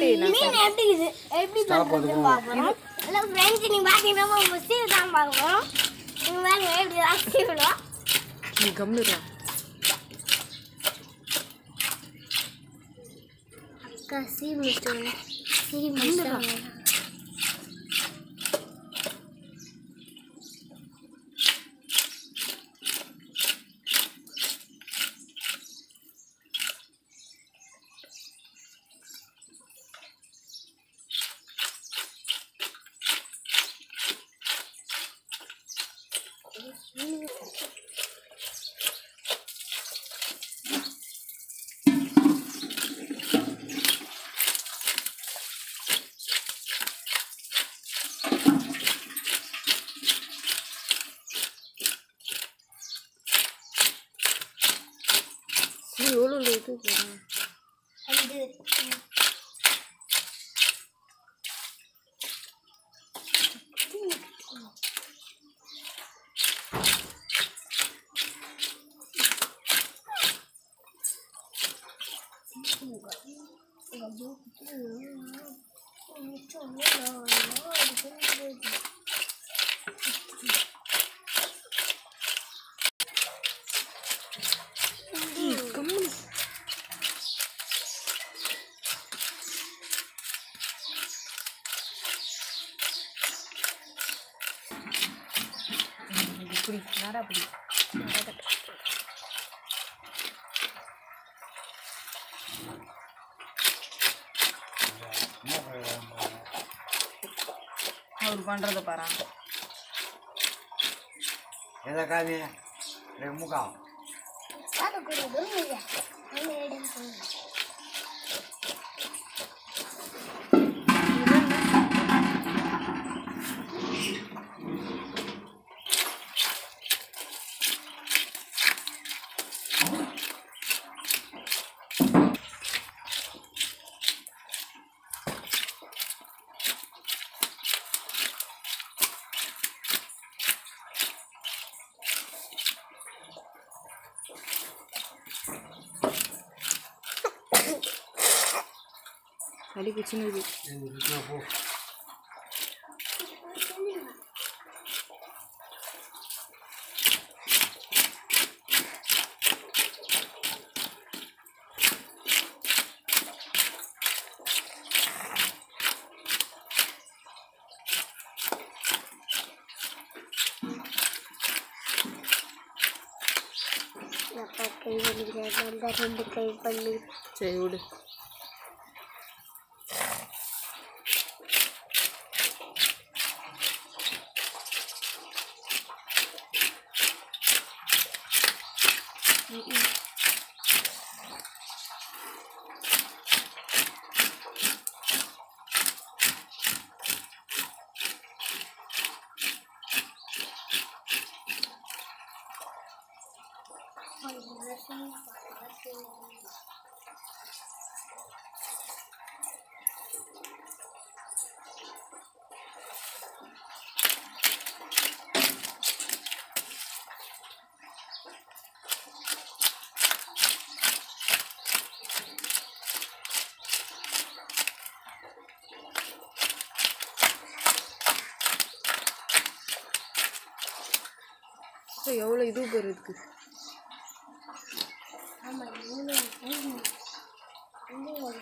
காட்டு நான் மீன் எப்படி இது எப்படி பண்ணுறதுன்னு பார்க்குறோம் இல்லை ஃப்ரெண்ட்ஸ் நீங்கள் பார்த்தீங்கன்னா நம்ம சீவு தான் பார்க்குறோம் நீங்கள் பாருங்க எப்படி தான் சீவிடும் நீ கம்முடா அக்கா சீவிட்டு சீவிட்டு நீ எவ்வளோ இது போகிறேன் அது கம்முனு இப்படி நேரா அப்படி அவர் பண்றத பாரு எதை காமி முக்கா அடிக்கு சின்னது போ அப்பா கை வலிக்கிறாங்க ரெண்டு கை பண்ணி சரி விடு எவ்வளோ இது பேர் இருக்கு ஆமாம் இன்னும் இன்னும் இன்னும்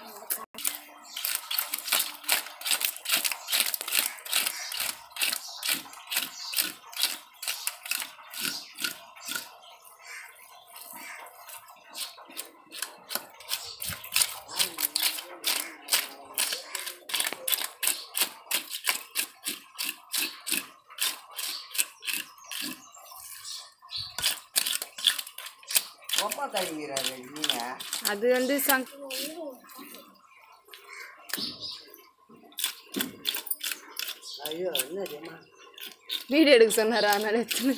ஒப்பா கழுவிறாரு நீங்க அது வந்து சங் ஐயோ என்ன தெரியுமா வீடியோ எடுக்க சொன்னாரா அதனால எடுத்துன்னு.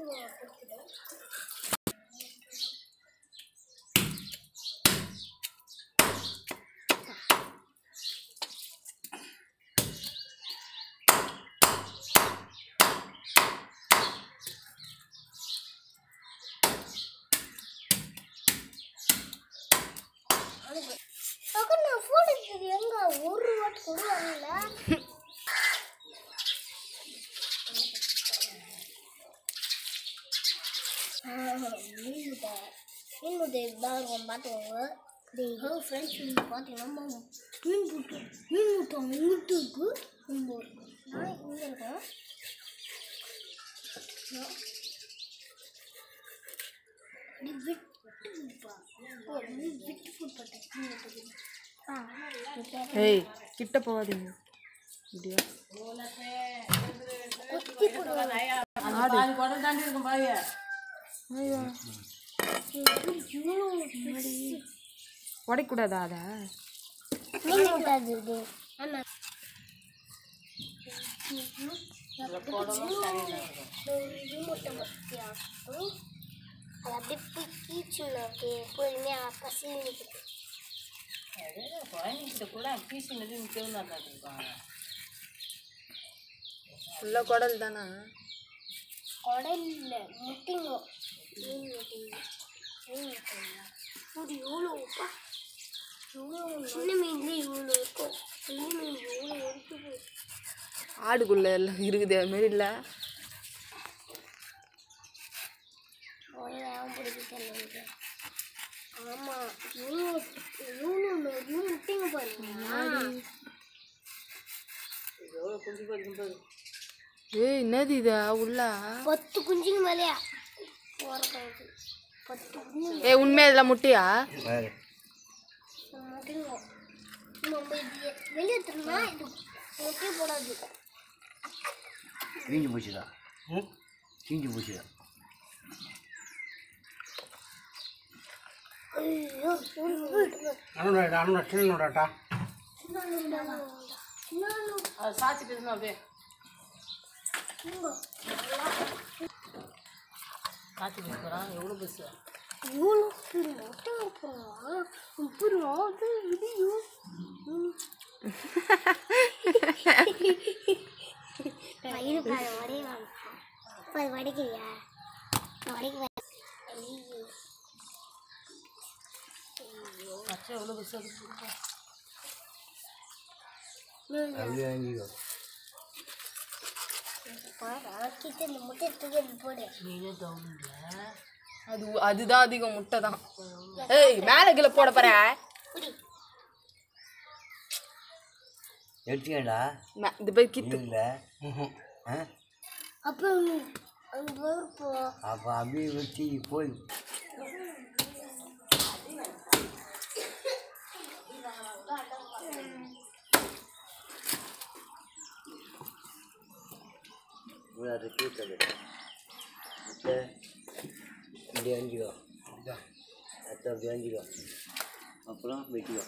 அக்கா, நான் phone எடுத்தது எங்க ஒரு வாட் கூட வரல மீன் முட்டை மீன் முட்டை இதுதான் இருக்கும் பார்த்துக்கோங்க ஹலோ ஃப்ரெண்ட்ஸ் நீங்கள் பார்த்தீங்கன்னா மீன் முட்டை மீன் முட்டை அங்கிட்டு இருக்கு நம்ம நான் இங்கே இருக்கேன் அப்படி விட்டு பா. ஓ, நீ விட்டு ஃபுட் போட்டேன் ஆ ஏய் கிட்ட போகாதீங்க இப்படியா குத்தி போடுவாங்க ஐயோ உடைக்கூடாதா அதை மீன் முட்டை அது இது ஆமா இது முட்டை பத்தியா அது அப்படியே கீச்சுன்னு இருக்கு எப்போதுமே பசி நிற்குது ஃபுல்லா குடல் தானா குடல் இல்லை முட்டிங்கோ மீன் முட்டிங்க மீன் முட்டிங்க இது எவ்வளோப்பா இவ்வளோ சின்ன மீன்ல இவ்வளோ இருக்கும் பெரிய மீன் இவ்வளோ இருக்குது ஆடுக்குள்ள எல்லாம் இருக்குது அது மாதிரி இல்லை ஞாபகம் பிடிக்க ஆமாம் இவ்வளோ இவ்வளோ நிறைய முட்டைங்க பாருங்க ஏய் என்னது இதா உள்ள பத்து குஞ்சுங்க மேலேயா போகிறது பத்து குஞ்சு ஏய் உண்மையா இதெல்லாம் முட்டையா வேறு முட்டைங்க நம்ம இது வெளியே எடுத்துனா இது முட்டையை போடாது கிழிஞ்சு போச்சுதா ம் கிழிஞ்சு போச்சுதா ஐயோ அண்ணா அண்ணா சின்ன நோடாட்டா இவ்வளோ பெரிய முட்டை இருக்கிறோம் அப்புறம் அது இடியும் வயிறு பாரு உடையவாங்க அது வடிக்கிறியா வடிக்க ஐயோ அப்படியே வாங்கிக்கோ கிட்ட இந்த முட்டை தூக்கி போடு அது அதுதான் அதிகம் முட்டை தான் ஏய் மேலே கீழே போட போற புடி எடுத்துக்கண்டா மே- இது போய் கித்து இல்லை ஆ அப்போ அங்கே போய் போ அப்போ அப்படியே வச்சு போய் அதை தூக்கது அத்தை இப்படி அஞ்சுக்கோ அத்தை அப்படி அஞ்சுக்கோ அப்புறம் வெட்டிக்கோ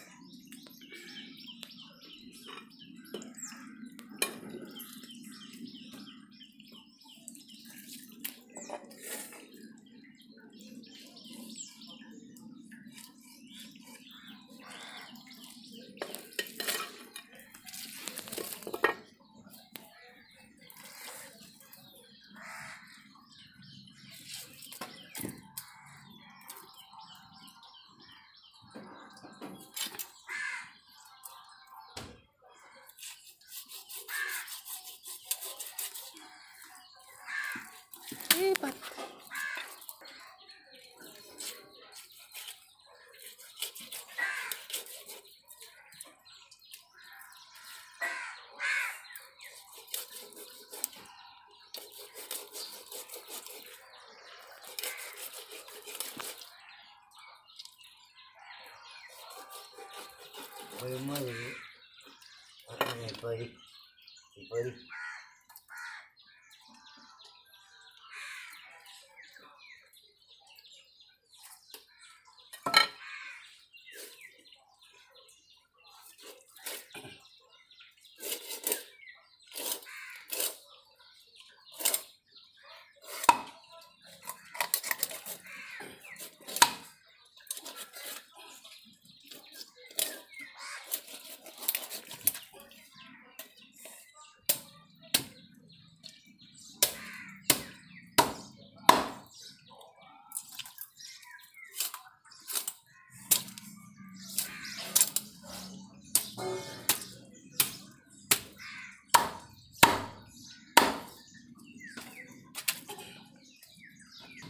ஏய் பாத்து பயமாக இருக்குது இப்போதி இப்போதி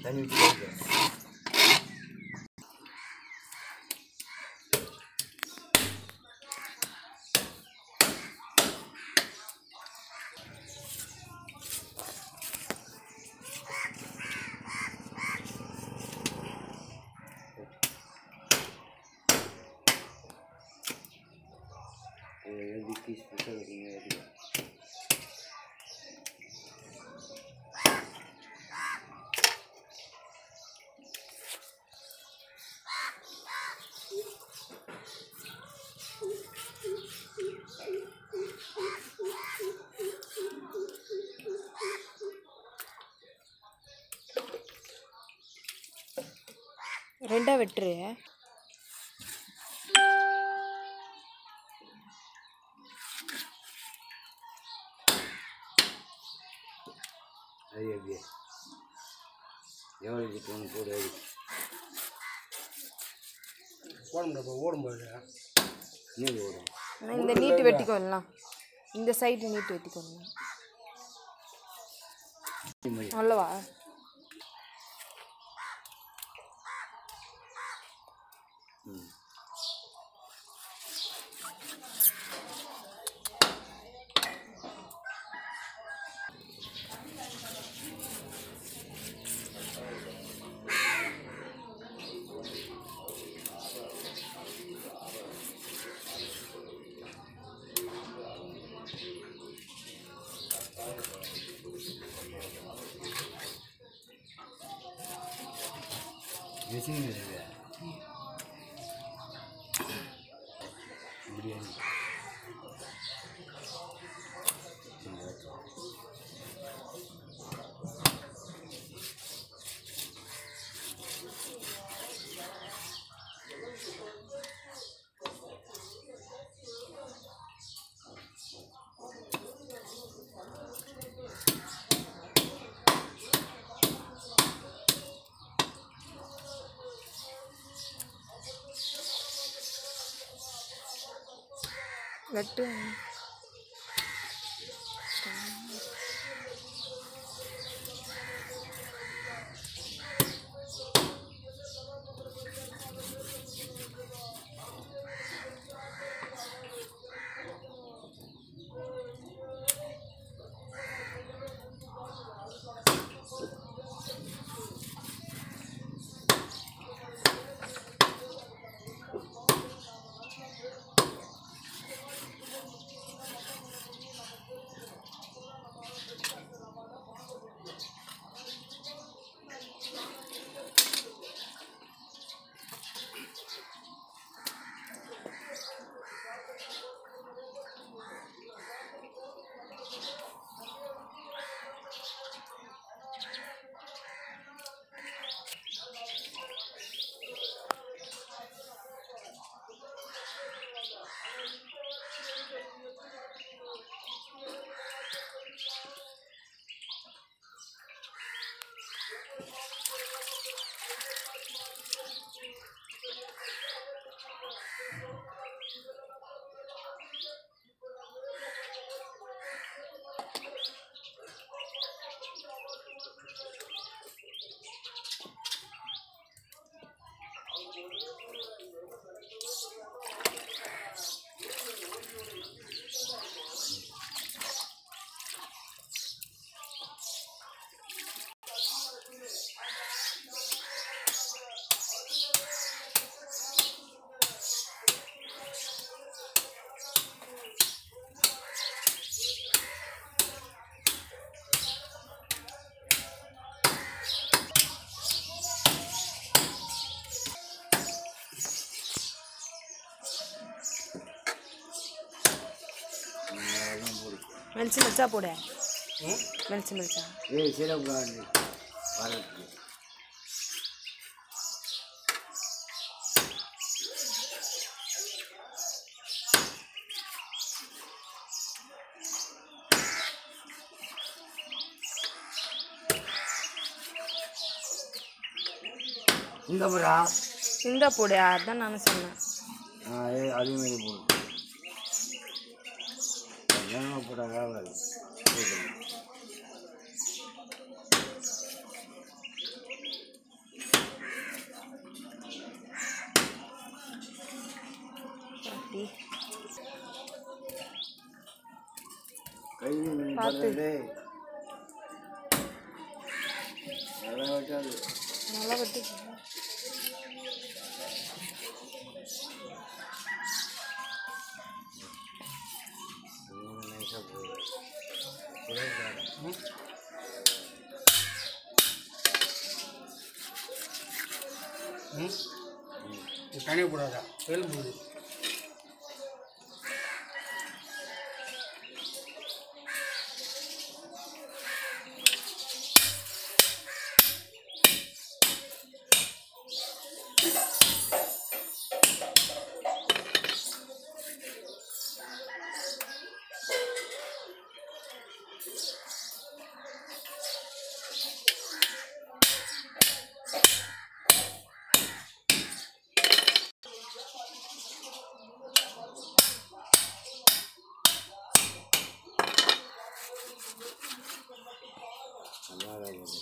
தண்ணி ஊற்றி எழுதி பீஸ் பீஸாக வைக்கிங்க எழுதி ரெண்டா வெட்டுரு அது அப்படியே எவ்வளோ போகணும் போடு எழுதி நீர் ஓடும் ஆனா இந்த நீட்டு வெட்டிக்கொள்ளலாம் இந்த சைடு நீட்டு வெட்டிக்கொள்ளலாம் அவ்வளவா ம் மிஷின் இருக்குது பிரியாணி வெட்டு மெலிச்சு மெலிச்சா போடு மெலிச்சு மெலிச்சா ஏய் சிறப்பு வரது இந்த புறா இந்த போடு அதான் நானும் சொன்னேன் ஆ ஏ அதே மாதிரி போடும் என்ன போட்டா வேலை கை நீ பார்த்து. பண்ணுறே நல்லா வச்சாது நல்லா வெட்டி நைஸாக போகுது ம் தனியாக போடாதா எலும்பு போகுது நல்லா இருக்குது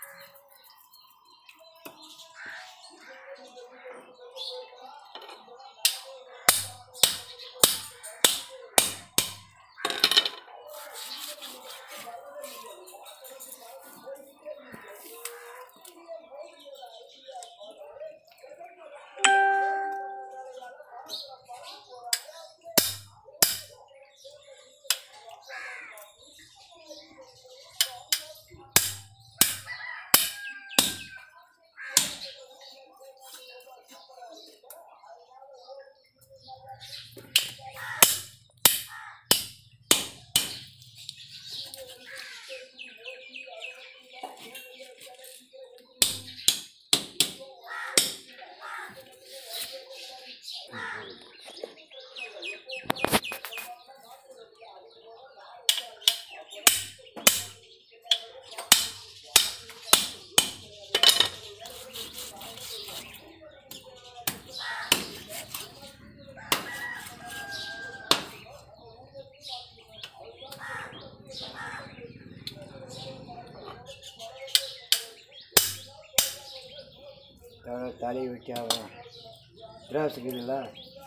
எவ்வளோ தலையை வெட்டி ஆகும் கிராஸுக்குதுல்ல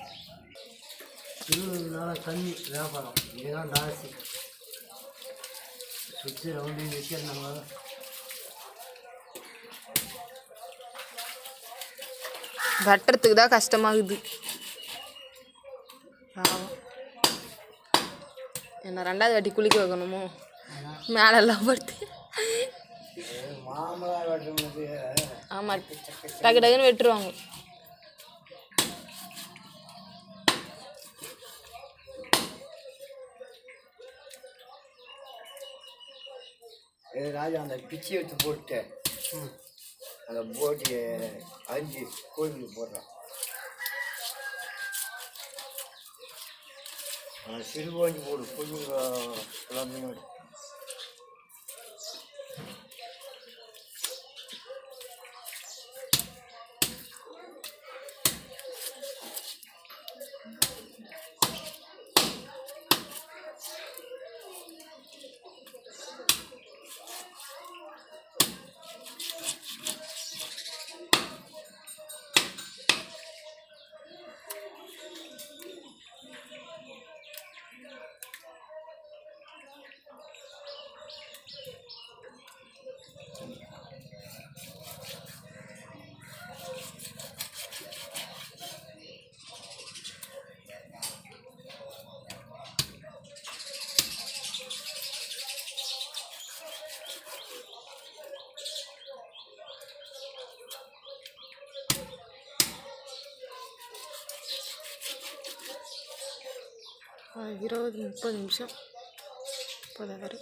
இருபது நாள் தண்ணி வியாபாரம் இதுதான் ஜாஸ்தி சுற்றி ரவுண்டு வைக்கிறனால வெட்டுறதுக்கு தான் கஷ்டமாகுது பாவம் என்ன ரெண்டாவது வாட்டி குளிக்க வைக்கணுமோ மேலெல்லாம் படுத்து மாமலா வெட்டுறது ஆமாம் டக்கு டக்குன்னு வெட்டுருவாங்க ஏ ராஜா அந்த பிச்சி எடுத்து போட்டு ம் அந்த போட்டி அஞ்சு கோயிலுக்கு போடுறான் சிறு கோஞ்சி போடு கோயில் எல்லாமே இருபது முப்பது நிமிஷம் முப்பது வரை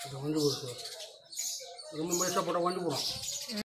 இது வந்து ஒரு ரொம்ப மெலிசாக போட்டால் வந்து போடும்